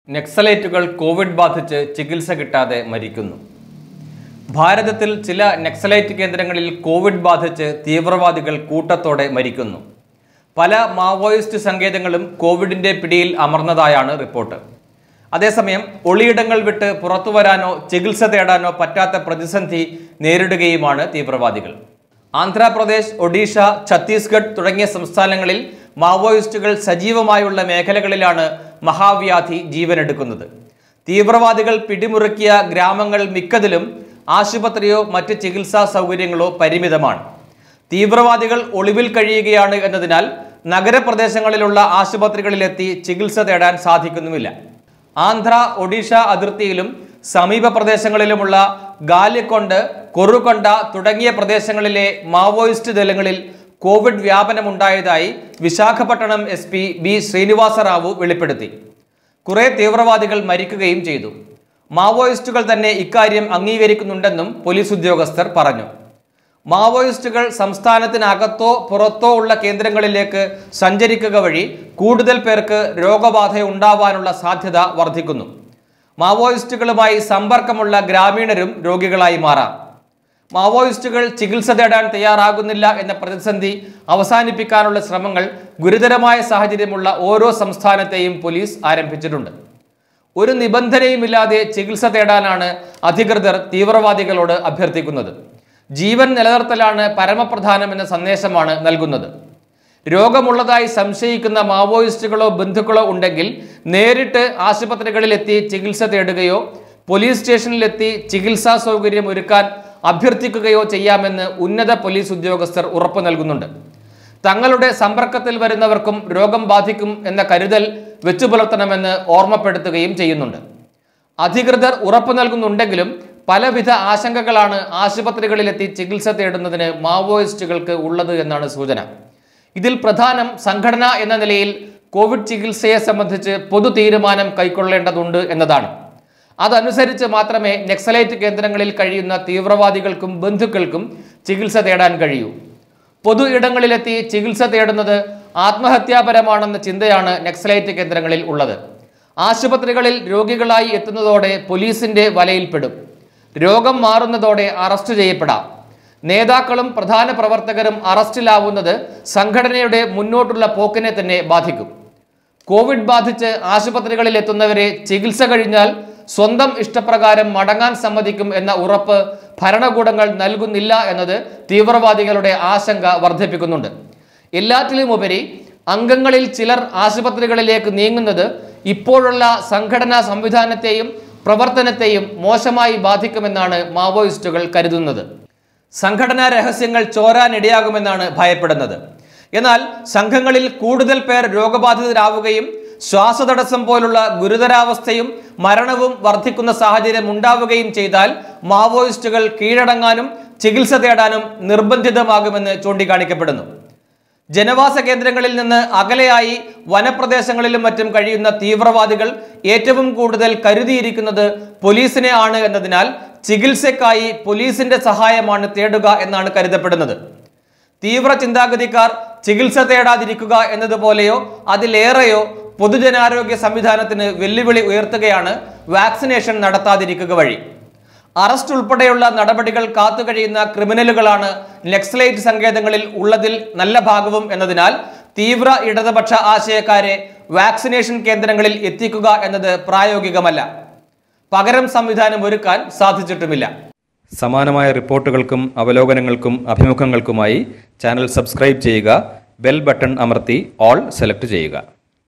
നക്സലൈറ്റുകൾ Covid ബാധിച്ച് ചികിത്സ കിട്ടാതെ മരിക്കുന്നു ഭാരതത്തിൽ ചില നക്സലൈറ്റ് കേന്ദ്രങ്ങളിൽ കോവിഡ് ബാധിച്ച് തീവ്രവാദികൾ കൂട്ടത്തോടെ മരിക്കുന്നു പല മാവോയിസ്റ്റ് സങ്കേതങ്ങളും കോവിഡിന്റെ പിടിയിൽ അമർന്നതായാണ് റിപ്പോർട്ട് അതേസമയം ഒളിയിടങ്ങൾ വിട്ട് പുറത്തു വരാനോ ചികിത്സ തേടാനോ പറ്റാത്ത പ്രതിസന്ധി നേരിടുകയുമാണ് തീവ്രവാദികൾ ആന്ധ്രാപ്രദേശ് ഒഡീഷ ഛത്തീസ്ഗഡ് തുടങ്ങിയ സംസ്ഥാനങ്ങളിൽ മാവോയിസ്റ്റുകൾ സജീവമായുള്ള മേഖലകളിലാണ് മഹാവ്യാധി ജീവനെടുക്കുന്നത് തീവ്രവാദികൾ പിടിമുറുക്കിയ ഗ്രാമങ്ങൾ മിക്കതിലും ആശുപത്രിയോ മറ്റ് ചികിത്സാ സൗകര്യങ്ങളോ പരിമിതമാണ് തീവ്രവാദികൾ ഒളിവിൽ കഴിയുകയാണ് എന്നതിനാൽ നഗരപ്രദേശങ്ങളിലുള്ള ആശുപത്രികളിലെത്തി ചികിത്സ തേടാൻ സാധിക്കുന്നുമില്ല ആന്ധ്ര ഒഡീഷ അതിർത്തിയിലും സമീപ പ്രദേശങ്ങളിലുമുള്ള ഗാലിക്കൊണ്ട് കൊറുകൊണ്ട തുടങ്ങിയ പ്രദേശങ്ങളിലെ മാവോയിസ്റ്റ് ദലങ്ങളിൽ കോവിഡ് വ്യാപനമുണ്ടായതായി Visakhapatnam S P B Srinivasa Rao വെളിപ്പെടുത്തി കുറെ തീവ്രവാദികൾ മരിക്കുകയും ചെയ്തു മാവോയിസ്റ്റുകൾ തന്നെ ഇക്കാര്യം അംഗീകരിക്കുന്നുണ്ടെന്നും പോലീസ് ഉദ്യോഗസ്ഥർ പറഞ്ഞു മാവോയിസ്റ്റുകൾ സംസ്ഥാനത്തിനകത്തോ പുറത്തോ ഉള്ള കേന്ദ്രങ്ങളിലേക്ക് സഞ്ചരിക്കുക വഴി കൂടുതൽ പേർക്ക് രോഗബാധ ഉണ്ടാവാനുള്ള സാധ്യത വർദ്ധിക്കുന്നു മാവോയിസ്റ്റുകളുമായി സമ്പർക്കമുള്ള ഗ്രാമീണരും രോഗികളായി മാറാം മാവോയിസ്റ്റുകൾ ചികിത്സ തേടാൻ തയ്യാറാകുന്നില്ല എന്ന പ്രതിസന്ധി അവസാനിപ്പിക്കാനുള്ള ശ്രമങ്ങൾ ഗുരുതരമായ സാഹചര്യമുള്ള ഓരോ സംസ്ഥാനത്തെയും പോലീസ് ആരംഭിച്ചിട്ടുണ്ട് ഒരു നിബന്ധനയുമില്ലാതെ ചികിത്സ തേടാനാണ് അധികൃതർ തീവ്രവാദികളോട് അഭ്യർത്ഥിക്കുന്നത് ജീവൻ നിലനിർത്തലാണ് പരമപ്രധാനമെന്ന സന്ദേശമാണ് നൽകുന്നത് രോഗമുള്ളതായി സംശയിക്കുന്ന മാവോയിസ്റ്റുകളോ ബന്ധുക്കളോ ഉണ്ടെങ്കിൽ നേരിട്ട് ആശുപത്രികളിലെത്തി ചികിത്സ തേടുകയോ പോലീസ് സ്റ്റേഷനിലെത്തി ചികിത്സാ സൗകര്യം ഒരുക്കാൻ അഭ്യർത്ഥിക്കുകയോ ചെയ്യാമെന്ന് ഉന്നത പോലീസ് ഉദ്യോഗസ്ഥർ ഉറപ്പു നൽകുന്നുണ്ട് തങ്ങളുടെ സമ്പർക്കത്തിൽ വരുന്നവർക്കും രോഗം ബാധിക്കും എന്ന കരുതൽ വെച്ചു പുലർത്തണമെന്ന് ഓർമ്മപ്പെടുത്തുകയും ചെയ്യുന്നുണ്ട് അധികൃതർ ഉറപ്പു നൽകുന്നുണ്ടെങ്കിലും പലവിധ ആശങ്കകളാണ് ആശുപത്രികളിലെത്തി ചികിത്സ തേടുന്നതിന് മാവോയിസ്റ്റുകൾക്ക് ഉള്ളത് എന്നാണ് സൂചന ഇതിൽ പ്രധാനം സംഘടന എന്ന നിലയിൽ കോവിഡ് ചികിത്സയെ സംബന്ധിച്ച് പൊതു തീരുമാനം കൈക്കൊള്ളേണ്ടതുണ്ട് എന്നതാണ് അതനുസരിച്ച് മാത്രമേ നക്സലൈറ്റ് കേന്ദ്രങ്ങളിൽ കഴിയുന്ന തീവ്രവാദികൾക്കും ബന്ധുക്കൾക്കും ചികിത്സ തേടാൻ കഴിയൂ പൊതു ഇടങ്ങളിലെത്തി ചികിത്സ തേടുന്നത് ആത്മഹത്യാപരമാണെന്ന ചിന്തയാണ് നക്സലൈറ്റ് കേന്ദ്രങ്ങളിൽ ഉള്ളത് ആശുപത്രികളിൽ രോഗികളായി എത്തുന്നതോടെ പോലീസിന്റെ വലയിൽപ്പെടും രോഗം മാറുന്നതോടെ അറസ്റ്റ് ചെയ്യപ്പെടാം നേതാക്കളും പ്രധാന പ്രവർത്തകരും അറസ്റ്റിലാവുന്നത് സംഘടനയുടെ മുന്നോട്ടുള്ള പോക്കിനെ തന്നെ ബാധിക്കും കോവിഡ് ബാധിച്ച് ആശുപത്രികളിൽ എത്തുന്നവരെ ചികിത്സ കഴിഞ്ഞാൽ സ്വന്തം ഇഷ്ടപ്രകാരം മടങ്ങാൻ സമ്മതിക്കും എന്ന ഉറപ്പ് ഭരണകൂടങ്ങൾ നൽകുന്നില്ല എന്നത് തീവ്രവാദികളുടെ ആശങ്ക വർദ്ധിപ്പിക്കുന്നുണ്ട് എല്ലാറ്റിലുമുപരി അംഗങ്ങളിൽ ചിലർ ആശുപത്രികളിലേക്ക് നീങ്ങുന്നത് ഇപ്പോഴുള്ള സംഘടനാ സംവിധാനത്തെയും പ്രവർത്തനത്തെയും മോശമായി ബാധിക്കുമെന്നാണ് മാവോയിസ്റ്റുകൾ കരുതുന്നത് സംഘടനാ രഹസ്യങ്ങൾ ചോരാനിടയാകുമെന്നാണ് ഭയപ്പെടുന്നത് എന്നാൽ സംഘങ്ങളിൽ കൂടുതൽ പേർ രോഗബാധിതരാവുകയും ശ്വാസതടസ്സം പോലുള്ള ഗുരുതരാവസ്ഥയും മരണവും വർദ്ധിക്കുന്ന സാഹചര്യം ഉണ്ടാവുകയും ചെയ്താൽ മാവോയിസ്റ്റുകൾ കീഴടങ്ങാനും ചികിത്സ തേടാനും നിർബന്ധിതമാകുമെന്ന് ചൂണ്ടിക്കാണിക്കപ്പെടുന്നു ജനവാസ കേന്ദ്രങ്ങളിൽ നിന്ന് അകലെയായി വനപ്രദേശങ്ങളിലും മറ്റും കഴിയുന്ന തീവ്രവാദികൾ ഏറ്റവും കൂടുതൽ കരുതിയിരിക്കുന്നത് പോലീസിനെ ആണ് എന്നതിനാൽ ചികിത്സയ്ക്കായി പോലീസിന്റെ സഹായമാണ് തേടുക എന്നാണ് കരുതപ്പെടുന്നത് തീവ്ര ചിന്താഗതിക്കാർ ചികിത്സ തേടാതിരിക്കുക എന്നതുപോലെയോ അതിലേറെയോ പൊതുജനാരോഗ്യ സംവിധാനത്തിന് വെല്ലുവിളി ഉയർത്തുകയാണ് വാക്സിനേഷൻ നടത്താതിരിക്കുക വഴി അറസ്റ്റ് ഉൾപ്പെടെയുള്ള നടപടികൾ കാത്തുകഴിയുന്ന ക്രിമിനലുകളാണ് നക്സലൈറ്റ് സങ്കേതങ്ങളിൽ ഉള്ളതിൽ നല്ല ഭാഗവും എന്നതിനാൽ തീവ്ര ഇടതുപക്ഷ ആശയക്കാരെ വാക്സിനേഷൻ കേന്ദ്രങ്ങളിൽ എത്തിക്കുക എന്നത് പ്രായോഗികമല്ല പകരം സംവിധാനം ഒരുക്കാൻ സാധിച്ചിട്ടുമില്ല സമാനമായ റിപ്പോർട്ടുകൾക്കും അവലോകനങ്ങൾക്കും അഭിമുഖങ്ങൾക്കുമായി ചാനൽ സബ്സ്ക്രൈബ് ചെയ്യുക ബെൽ ബട്ടൺ അമർത്തി ഓൾ സെലക്ട് ചെയ്യുക